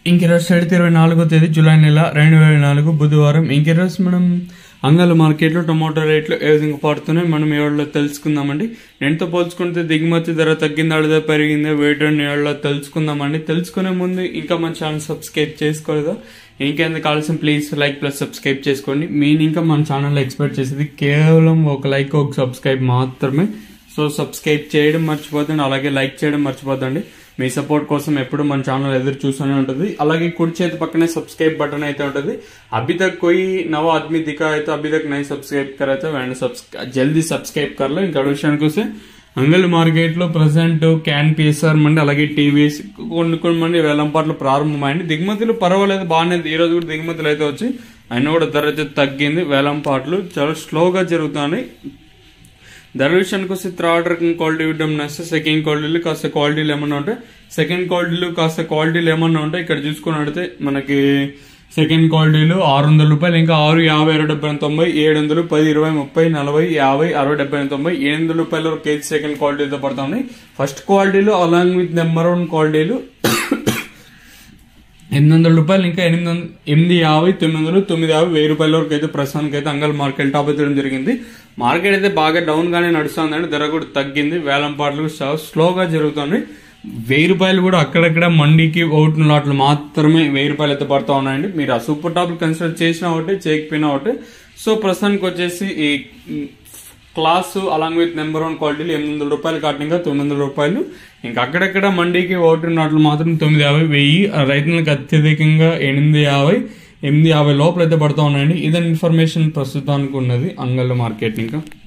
ఇంకెరోజు study ఇరవై నాలుగో తేదీ జూలై నెల రెండు వేల నాలుగు బుధవారం ఇంకెరోజు మనం అంగళ మార్కెట్లో టొమాటో రేట్లు ఏ విధంగా పడుతున్నాయి మనం ఏళ్ళలో తెలుసుకుందామండి నేనుతో పోల్చుకుంటే దిగుమతి ధర తగ్గిందా లేదా పెరిగిందా వేటి ఏళ్ళలో తెలుసుకుందామండి తెలుసుకునే ముందు ఇంకా మన ఛానల్ సబ్స్క్రైబ్ చేసుకోలేదా ఇంకెందుకు కావాల్సిన ప్లీజ్ లైక్ ప్లస్ సబ్స్క్రైబ్ చేసుకోండి నేను ఇంకా మన ఛానల్ ఎక్స్పెక్ట్ చేసేది కేవలం ఒక లైక్ ఒక సబ్స్క్రైబ్ మాత్రమే సో సబ్స్క్రైబ్ చేయడం మర్చిపోతండి అలాగే లైక్ చేయడం మర్చిపోతండి మీ సపోర్ట్ కోసం ఎప్పుడు మన ఛానల్ ఎదురు చూస్తూనే ఉంటుంది అలాగే కుడి చేతి పక్కనే సబ్స్క్రైబ్ బటన్ అయితే ఉంటుంది अभी तक कोई नवा आदमी दिखा है तो अभी तक नहीं सब्सक्राइब करा तो वैंड జల్దీ సబ్స్క్రైబ్ కర్లో ఇంకా విషయానికి వస్తే అంగల్ మార్కెట్ లో ప్రజెంట్ క్యాన్ పిఎస్ఆర్ మండి అలాగే టీవీఎస్ కొన్ని కొన్ని మంది వేలంపాట్లు ప్రారంభమైంది దిగుమతులు పర్వాలేదు బాగానే ఈ రోజు కూడా దిగుమతులు అయితే వచ్చి అయినా కూడా ధర అయితే తగ్గింది వేలంపాట్లు చాలా స్లోగా జరుగుతున్నాయి ధర విషయానికి వస్తే థర్డ్ రకం క్వాలిటీ ఇవ్వడం నస్తే సెకండ్ క్వాలిటీలు కాస్త క్వాలిటీలు ఏమన్నా ఉంటాయి సెకండ్ క్వాలిటీలు కాస్త క్వాలిటీలు ఏమన్నా ఉంటాయి ఇక్కడ చూసుకుని అడితే మనకి సెకండ్ క్వాలిటీలు ఆరు వందల రూపాయలు ఇంకా ఆరు యాభై అరవై డెబ్బై తొంభై ఏడు వందలు పది ఇరవై ముప్పై నలభై యాభై అరవై డెబ్బై తొంభై ఏడు వందల రూపాయలు కేజీ సెకండ్ క్వాలిటీతో పడుతున్నాయి ఫస్ట్ క్వాలిటీలు అలాంగ్ విత్ నెంబర్ వన్ క్వాలిటీలు ఎనిమిది వందల రూపాయలు ఇంకా ఎనిమిది వంద ఎనిమిది యాభై తొమ్మిది వందలు తొమ్మిది యాభై వెయ్యి రూపాయల వరకు అయితే ప్రస్తుతానికి అయితే అంగల్ మార్కెట్ టాప్ ఎత్తడం జరిగింది మార్కెట్ అయితే బాగా డౌన్ గానే నడుస్తుందండి ధర కూడా తగ్గింది వేలం పాటలు చాలా స్లోగా జరుగుతుంది వెయ్యి రూపాయలు కూడా అక్కడక్కడ మండీకి ఓటు లాట్లు మాత్రమే వెయ్యి రూపాయలు అయితే పడుతూ ఉన్నాయండి మీరు ఆ సూపర్ టాప్ కన్సిడర్ చేసినా ఒకటి చేయకపోయినా ఒకటి సో ప్రస్తుతానికి వచ్చేసి ఈ class along with number one క్వాలిటీలు ఎనిమిది వందల రూపాయలు కాటింగా తొమ్మిది వందల రూపాయలు ఇంకా అక్కడక్కడ మండీకి ఓటు నాట్లు మాత్రం తొమ్మిది యాభై వెయ్యి రైతులకు అత్యధికంగా ఎనిమిది యాభై ఎనిమిది యాభై లోపల అయితే పడుతూ ఉన్నాయండి ఇదే ఇన్ఫర్మేషన్ ప్రస్తుతానికి ఉన్నది అంగళ్ళ మార్కెట్ ఇంకా